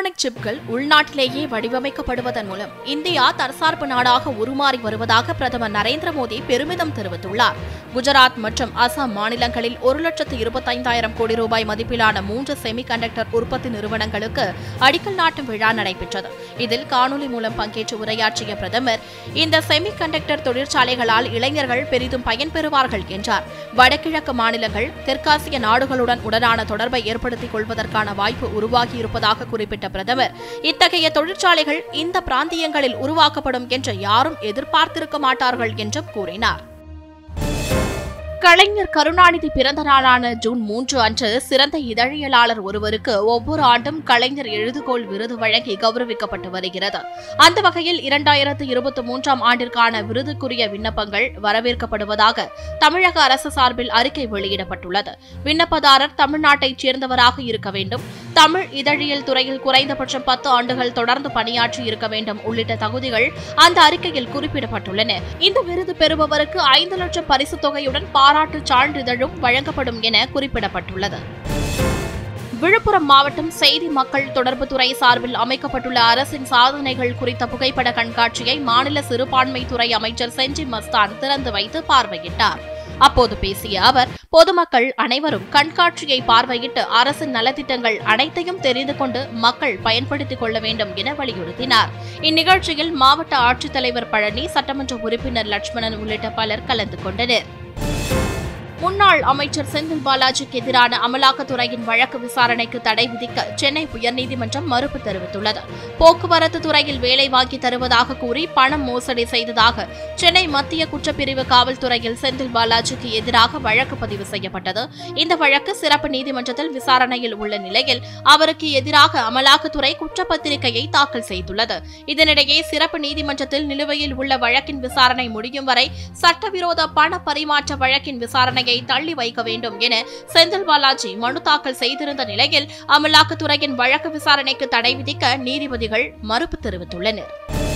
electronic சிப்கள் உள்நாட்டிலேயே வடிவமைக்கப்படுவதன் மூலம் India தற்சார்பு நாடாக உருமாறி வருவதாக பிரதமர் நரேந்திர மோடி பெருமிதம் தெரிவித்துள்ளார் குஜராத் மற்றும் அசாம் மாநிலங்களில் ஒரு லட்சத்து இருபத்தைந்தாயிரம் கோடி ரூபாய் மதிப்பிலான மூன்று செமி கண்டக்டர் உற்பத்தி நிறுவனங்களுக்கு அடிக்கல் நாட்டும் விழா நடைபெற்றது இதில் காணொலி மூலம் பங்கேற்று உரையாற்றிய பிரதமர் இந்த செமி கண்டக்டர் தொழிற்சாலைகளால் இளைஞர்கள் பெரிதும் பயன்பெறுவார்கள் என்றார் வடகிழக்கு மாநிலங்கள் தெற்காசிய நாடுகளுடன் உடனான தொடர்பை ஏற்படுத்திக் கொள்வதற்கான வாய்ப்பு உருவாகியிருப்பதாக குறிப்பிட்ட பிரதமர் இத்தகைய தொழிற்சாலைகள் இந்த பிராந்தியங்களில் உருவாக்கப்படும் என்று யாரும் எதிர்பார்த்திருக்க மாட்டார்கள் என்றும் கூறினார் கலைஞர் கருணாநிதி பிறந்த நாளான ஜூன் மூன்று அன்று சிறந்த இதழியலாளர் ஒருவருக்கு ஒவ்வொரு ஆண்டும் கலைஞர் எழுதுகோள் விருது வழங்கி கௌரவிக்கப்பட்டு வருகிறது அந்த வகையில் இரண்டாயிரத்து இருபத்தி மூன்றாம் ஆண்டிற்கான விருதுக்குரிய விண்ணப்பங்கள் வரவேற்கப்படுவதாக தமிழக அரசு சார்பில் அறிக்கை வெளியிடப்பட்டுள்ளது விண்ணப்பதாரர் தமிழ்நாட்டைச் சேர்ந்தவராக இருக்க வேண்டும் தமிழ் இதழியல் துறையில் குறைந்தபட்சம் பத்து ஆண்டுகள் தொடர்ந்து பணியாற்றி இருக்க வேண்டும் உள்ளிட்ட தகுதிகள் அந்த அறிக்கையில் குறிப்பிடப்பட்டுள்ளன இந்த விருது பெறுபவருக்கு ஐந்து லட்சம் பரிசுத் தொகையுடன் பாராட்டு சான்றிதழும் வழங்கப்படும் என குறிப்பிடப்பட்டுள்ளது விழுப்புரம் மாவட்டம் செய்தி மக்கள் தொடர்புத்துறை சார்பில் அமைக்கப்பட்டுள்ள அரசின் சாதனைகள் குறித்த புகைப்பட கண்காட்சியை மாநில சிறுபான்மைத்துறை அமைச்சர் செஞ்சி மஸ்தான் திறந்து வைத்து பார்வையிட்டார் அப்போது பேசிய அவர் பொதுமக்கள் அனைவரும் கண்காட்சியை பார்வையிட்டு அரசின் நலத்திட்டங்கள் அனைத்தையும் தெரிந்து கொண்டு மக்கள் பயன்படுத்திக் கொள்ள வேண்டும் என வலியுறுத்தினார் இந்நிகழ்ச்சியில் மாவட்ட ஆட்சித்தலைவர் பழனி சட்டமன்ற உறுப்பினர் லட்சுமணன் உள்ளிட்ட பலர் கலந்து கொண்டனர் முன்னாள் அமைச்சர் செந்தில் பாலாஜிக்கு எதிரான அமலாக்கத்துறையின் வழக்கு விசாரணைக்கு தடை விதிக்க சென்னை உயர்நீதிமன்றம் மறுப்பு தெரிவித்துள்ளது போக்குவரத்து துறையில் வேலை வாங்கி தருவதாக கூறி பணம் மோசடி செய்ததாக சென்னை மத்திய குற்றப்பிரிவு காவல்துறையில் செந்தில் பாலாஜிக்கு எதிராக வழக்கு பதிவு செய்யப்பட்டது இந்த வழக்கு சிறப்பு நீதிமன்றத்தில் விசாரணையில் உள்ள நிலையில் அவருக்கு எதிராக அமலாக்கத்துறை குற்றப்பத்திரிகையை தாக்கல் செய்துள்ளது இதனிடையே சிறப்பு நீதிமன்றத்தில் நிலுவையில் உள்ள வழக்கின் விசாரணை முடியும் வரை சட்டவிரோத பண பரிமாற்ற வழக்கின் விசாரணையை தள்ளி வைக்க வேண்டும் என செந்தில் பாலாஜி மனு தாக்கல் செய்திருந்த நிலையில் அமலாக்கத்துறையின் வழக்கு விசாரணைக்கு தடை விதிக்க நீதிபதிகள் மறுப்பு தெரிவித்துள்ளனர்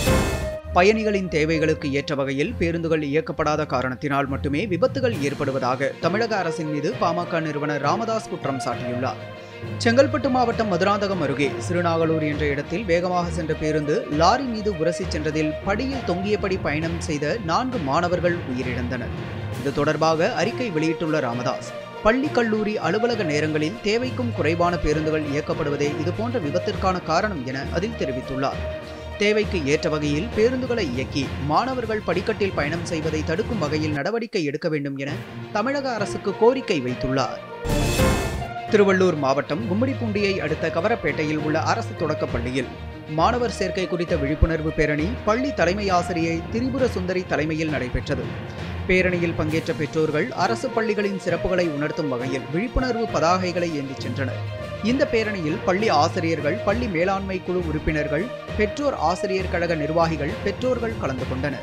பயணிகளின் தேவைகளுக்கு ஏற்ற வகையில் பேருந்துகள் இயக்கப்படாத காரணத்தினால் மட்டுமே விபத்துகள் ஏற்படுவதாக தமிழக அரசின் மீது பாமக நிறுவனர் ராமதாஸ் குற்றம் சாட்டியுள்ளார் செங்கல்பட்டு மாவட்டம் மதுராந்தகம் அருகே சிறுநாகலூர் என்ற இடத்தில் வேகமாக சென்ற பேருந்து லாரி மீது உரசி சென்றதில் படியில் தொங்கியபடி பயணம் செய்த நான்கு மாணவர்கள் உயிரிழந்தனர் இது தொடர்பாக அறிக்கை வெளியிட்டுள்ள ராமதாஸ் பள்ளி கல்லூரி அலுவலக நேரங்களில் தேவைக்கும் குறைவான பேருந்துகள் இயக்கப்படுவதே இதுபோன்ற விபத்திற்கான காரணம் என அதில் தெரிவித்துள்ளார் தேவைக்கு ஏற்ற வகையில் பேருந்துகளை இயக்கி மாணவர்கள் படிக்கட்டில் பயணம் செய்வதை தடுக்கும் வகையில் நடவடிக்கை எடுக்க வேண்டும் என தமிழக அரசுக்கு கோரிக்கை வைத்துள்ளார் திருவள்ளூர் மாவட்டம் கும்மிடிப்பூண்டியை அடுத்த கவரப்பேட்டையில் உள்ள அரசு தொடக்கப் பள்ளியில் மாணவர் சேர்க்கை குறித்த விழிப்புணர்வு பேரணி பள்ளி தலைமை ஆசிரியை திரிபுர சுந்தரி தலைமையில் நடைபெற்றது பேரணியில் பங்கேற்ற பெற்றோர்கள் அரசு பள்ளிகளின் சிறப்புகளை உணர்த்தும் வகையில் விழிப்புணர்வு பதாகைகளை ஏந்திச் சென்றனர் இந்த பேரணியில் பள்ளி ஆசிரியர்கள் பள்ளி மேலாண்மை குழு உறுப்பினர்கள் பெற்றோர் ஆசிரியர் கழக நிர்வாகிகள் பெற்றோர்கள் கலந்து கொண்டனர்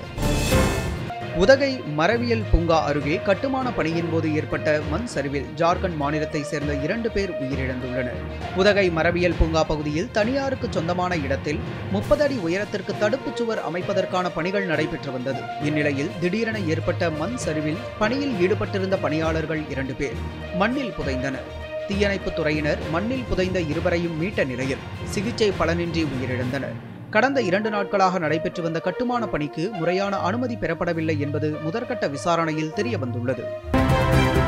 உதகை மரவியல் பூங்கா அருகே கட்டுமான பணியின் போது ஏற்பட்ட மண் சரிவில் ஜார்க்கண்ட் மாநிலத்தை சேர்ந்த இரண்டு பேர் உயிரிழந்துள்ளனர் உதகை மரவியல் பூங்கா பகுதியில் தனியாருக்கு சொந்தமான இடத்தில் முப்பது அடி உயரத்திற்கு தடுப்புச் சுவர் அமைப்பதற்கான பணிகள் நடைபெற்று வந்தது இந்நிலையில் திடீரென ஏற்பட்ட மண் சரிவில் பணியில் ஈடுபட்டிருந்த பணியாளர்கள் இரண்டு பேர் மண்ணில் புதைந்தனர் தீயணைப்புத் துறையினர் மண்ணில் புதைந்த இருவரையும் மீட்ட நிலையில் சிகிச்சை பலனின்றி உயிரிழந்தனர் கடந்த இரண்டு நாட்களாக நடைபெற்று வந்த கட்டுமான பணிக்கு முறையான அனுமதி பெறப்படவில்லை என்பது முதற்கட்ட விசாரணையில் தெரிய வந்துள்ளது